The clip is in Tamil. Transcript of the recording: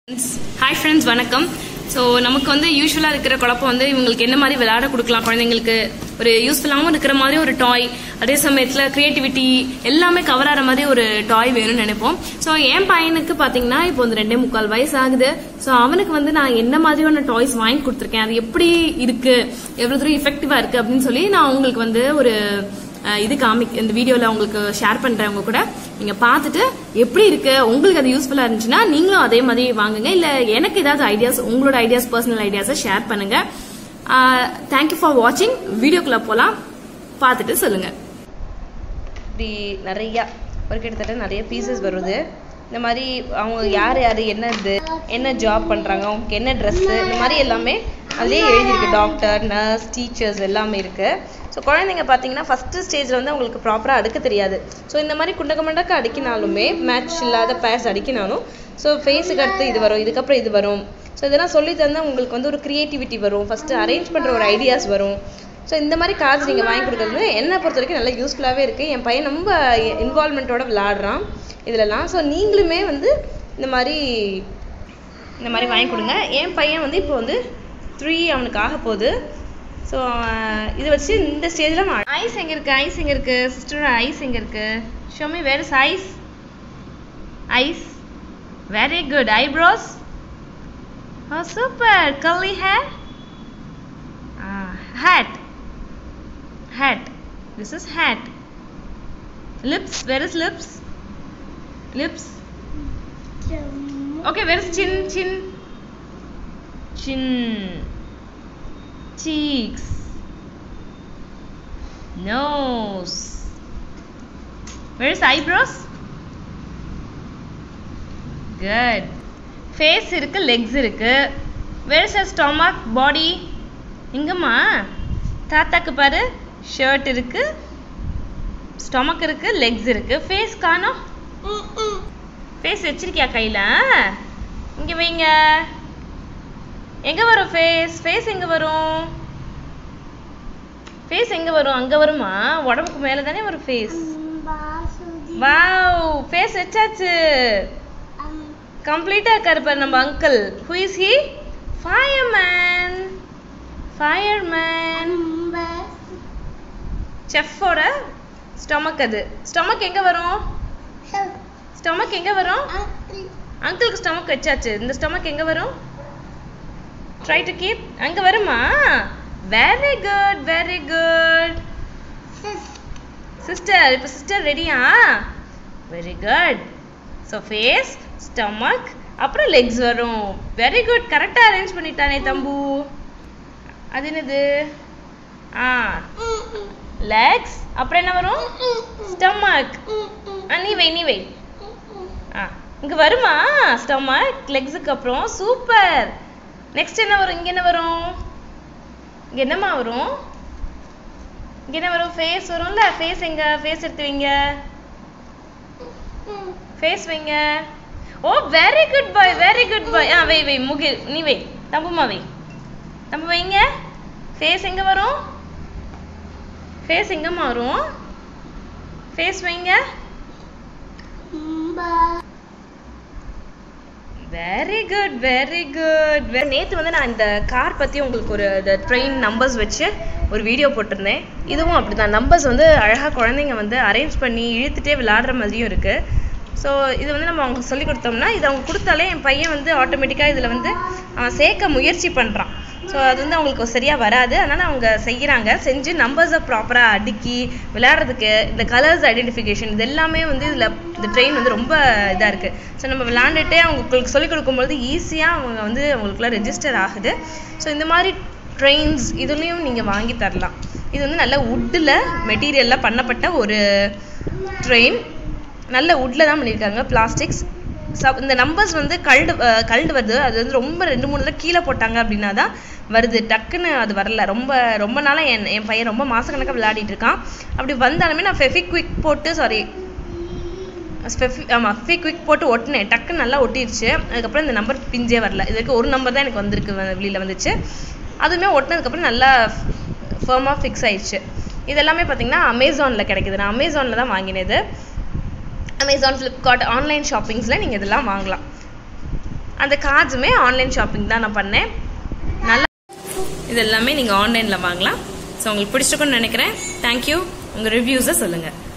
ஹாய் ஃப்ரெண்ட்ஸ் வணக்கம் ஸோ நமக்கு வந்து யூஸ்வலாக இருக்கிற குழப்பம் வந்து இவங்களுக்கு என்ன மாதிரி விளையாட கொடுக்கலாம் குழந்தைங்களுக்கு ஒரு யூஸ்ஃபுல்லாகவும் இருக்கிற மாதிரி ஒரு டாய் அதே சமயத்தில் கிரியேட்டிவிட்டி எல்லாமே கவர் ஆகிற மாதிரி ஒரு டாய் வேணும்னு நினைப்போம் ஸோ என் பையனுக்கு பார்த்தீங்கன்னா இப்போ வந்து ரெண்டே முக்கால் வயசு ஆகுது ஸோ அவனுக்கு வந்து நான் என்ன மாதிரியான டாய்ஸ் வாங்கி கொடுத்துருக்கேன் அது எப்படி இருக்கு எவ்வளோ தூரம் இஃபெக்டிவாக இருக்கு அப்படின்னு சொல்லி நான் உங்களுக்கு வந்து ஒரு அஹ் இது காமி இந்த வீடியோல உங்களுக்கு ஷேர் பண்றேன் உங்க கூட நீங்க பார்த்துட்டு எப்படி இருக்கு உங்களுக்கு அது யூஸ்ஃபுல்லா இருந்துச்சுன்னா நீங்களும் அதே மாதிரி வாங்குங்க இல்ல எனக்கு ஏதாவது ஐடியாஸ் உங்களோட ஐடியாஸ் பர்சனல் ஐடியாஸை ஷேர் பண்ணுங்க தேங்க்யூ ஃபார் வாட்சிங் வீடியோக்குள்ள போலாம் பார்த்துட்டு சொல்லுங்க இப்படி நிறையா ஒரு கிட்டத்தட்ட நிறைய பீசஸ் வருது இந்த மாதிரி அவங்க யார் யார் என்ன இது என்ன ஜாப் பண்ணுறாங்க அவங்களுக்கு என்ன ட்ரெஸ்ஸு இந்த மாதிரி எல்லாமே அதுலேயே எழுதியிருக்கு டாக்டர் நர்ஸ் டீச்சர்ஸ் எல்லாமே இருக்குது ஸோ குழந்தைங்க பார்த்தீங்கன்னா ஃபஸ்ட்டு ஸ்டேஜில் வந்து அவங்களுக்கு ப்ராப்பராக அடுக்க தெரியாது ஸோ இந்த மாதிரி குண்டக்க மண்டக்க அடிக்கினாலுமே மேட்ச் இல்லாத பேர்ஸ் அடிக்கினாலும் ஸோ ஃபேஸுக்கு அடுத்து இது வரும் இதுக்கப்புறம் இது வரும் ஸோ இதெல்லாம் சொல்லி தந்தால் உங்களுக்கு வந்து ஒரு க்ரியேட்டிவிட்டி வரும் ஃபஸ்ட்டு அரேஞ்ச் பண்ணுற ஒரு ஐடியாஸ் வரும் ஸோ இந்த மாதிரி கார்ட்ஸ் நீங்கள் வாங்கி கொடுக்குறது என்னை பொறுத்த வரைக்கும் நல்லா யூஸ்ஃபுல்லாகவே இருக்குது என் பையன் ரொம்ப இன்வால்மெண்ட்டோட விளாடுறான் இதிலலாம் ஸோ நீங்களுமே வந்து இந்த மாதிரி இந்த மாதிரி வாங்கி கொடுங்க என் பையன் வந்து இப்போ வந்து த்ரீ அவனுக்கு ஆக போகுது ஸோ இதை வச்சு இந்த ஸ்டேஜில் ஐஸ் எங்கே இருக்குது ஐஸ் எங்கே இருக்குது சிஸ்டரோட ஐஸ் எங்கே இருக்குது show me where is eyes eyes very good eyebrows Oh, super! Curly hair? Ah, hat. Hat. This is hat. Lips. Where is lips? Lips. Okay, where is chin? Chin. Chin. Cheeks. Nose. Where is eyebrows? Good. Face இருக்கு லெக்ஸ் இருக்கு வேர்ஸ் அ ஸ்டொமக் பாடி எங்கம்மா தாத்தாக்கு பாரு ஷர்ட் இருக்கு ஸ்டொமக் இருக்கு லெக்ஸ் இருக்கு ஃபேஸ் காணோம் ஃபேஸ் வச்சிருக்கியா கையில இங்க வைங்க எங்க வரும் ஃபேஸ் ஃபேஸ் எங்க வரும் ஃபேஸ் எங்க வரும் அங்க வருமா உடம்புக்கு மேல தானே வரும் ஃபேஸ் வாவ் ஃபேஸ் வச்சாச்சு கம்ப்ளீட்டாக இருக்காரு பாரு நம்ம uncle who is he fireman fireman செஃப்போட ஸ்டொமக் அது ஸ்டொமக் எங்கே வரும் ஸ்டொமக் எங்கே வரும் அங்கிளுக்கு ஸ்டொமக் வச்சாச்சு இந்த ஸ்டொமக் எங்கே வரும் ட்ரை டு கீப் அங்கே வருமா very good very good sister இப்போ சிஸ்டர் ரெடியா very good so face stomach அப்புறம் லெக்ஸ் வரும் வெரி குட் கரெக்டாக அரேஞ்ச் பண்ணிட்டானே தம்பு அது என்னது ஆ லெக்ஸ் அப்புறம் என்ன வரும் ஸ்டமக் ஆ நீ வை நீ வை ஆ இங்கே வருமா ஸ்டமக் லெக்ஸுக்கு அப்புறம் சூப்பர் நெக்ஸ்ட் என்ன வரும் இங்கே என்ன வரும் இங்கே என்னம்மா வரும் இங்கே என்ன வரும் ஃபேஸ் வரும்ல ஃபேஸ் எங்க ஃபேஸ் எடுத்து வைங்க ஃபேஸ் வைங்க oh very good boy very good boy ஆ வை வை முகில் நீ வை தம்புமா வை தம்பு வைங்க ஃபேஸ் எங்க வரும் ஃபேஸ் எங்கம்மா வரும் ஃபேஸ் வைங்க வெரி குட் வெரி குட் நேற்று வந்து நான் இந்த கார் பற்றி உங்களுக்கு ஒரு ட்ரெயின் நம்பர்ஸ் வச்சு ஒரு வீடியோ போட்டிருந்தேன் இதுவும் அப்படி தான் நம்பர்ஸ் வந்து அழகாக குழந்தைங்க வந்து அரேஞ்ச் பண்ணி இழுத்துட்டே விளாடுற மாதிரியும் இருக்குது ஸோ இது வந்து நம்ம அவங்களுக்கு சொல்லி கொடுத்தோம்னா இது அவங்க கொடுத்தாலே என் பையன் வந்து ஆட்டோமேட்டிக்காக இதில் வந்து அவன் சேர்க்க முயற்சி பண்ணுறான் ஸோ அது வந்து அவங்களுக்கு சரியாக வராது அதனால் அவங்க செய்கிறாங்க செஞ்சு நம்பர்ஸை ப்ராப்பராக அடுக்கி விளையாடுறதுக்கு இந்த கலர்ஸ் ஐடென்டிஃபிகேஷன் இது எல்லாமே வந்து இதில் இந்த ட்ரெயின் வந்து ரொம்ப இதாக இருக்குது ஸோ நம்ம விளாண்டுட்டே அவங்களுக்கு சொல்லிக் கொடுக்கும்பொழுது ஈஸியாக அவங்க வந்து அவங்களுக்குள்ள ரெஜிஸ்டர் ஆகுது ஸோ இந்த மாதிரி ட்ரெயின்ஸ் இதுலேயும் நீங்கள் வாங்கி தரலாம் இது வந்து நல்ல வுட்டில் மெட்டீரியலில் பண்ணப்பட்ட ஒரு ட்ரெயின் நல்ல வுட்டில் தான் பண்ணியிருக்காங்க பிளாஸ்டிக்ஸ் சப் இந்த நம்பர்ஸ் வந்து கல்டு கல்டு வருது அது வந்து ரொம்ப ரெண்டு மூணு தடவை கீழே போட்டாங்க அப்படின்னா தான் வருது டக்குன்னு அது வரல ரொம்ப ரொம்ப நாளாக என் என் பையன் ரொம்ப மாதக்கணக்காக விளையாடிட்டு இருக்கான் அப்படி வந்தாலுமே நான் ஃபெஃபிக் குவிக் போட்டு சாரி ஆமாம் ஃபெஃபிக் குவிக் போட்டு ஒட்டினேன் டக்குன்னு நல்லா ஒட்டிடுச்சு அதுக்கப்புறம் இந்த நம்பர் பிஞ்சே வரல இது வரைக்கும் ஒரு நம்பர் தான் எனக்கு வந்திருக்கு வெளியில் வந்துச்சு அதுவுமே ஒட்டினதுக்கப்புறம் நல்லா ஃபேமாக ஃபிக்ஸ் ஆயிடுச்சு இது எல்லாமே பார்த்தீங்கன்னா அமேசானில் கிடைக்குது நான் அமேசானில் தான் வாங்கினது அமேசான் ஃப்ளிப்கார்ட் ஆன்லைன் ஷாப்பிங்ஸில் நீங்கள் இதெல்லாம் வாங்கலாம் அந்த கார்ட்ஸுமே ஆன்லைன் ஷாப்பிங் தான் நான் பண்ணேன் நல்லா இது எல்லாமே நீங்கள் ஆன்லைனில் வாங்கலாம் ஸோ உங்களுக்கு பிடிச்சிருக்குன்னு நினைக்கிறேன் தேங்க்யூ உங்கள் ரிவ்யூஸை சொல்லுங்கள்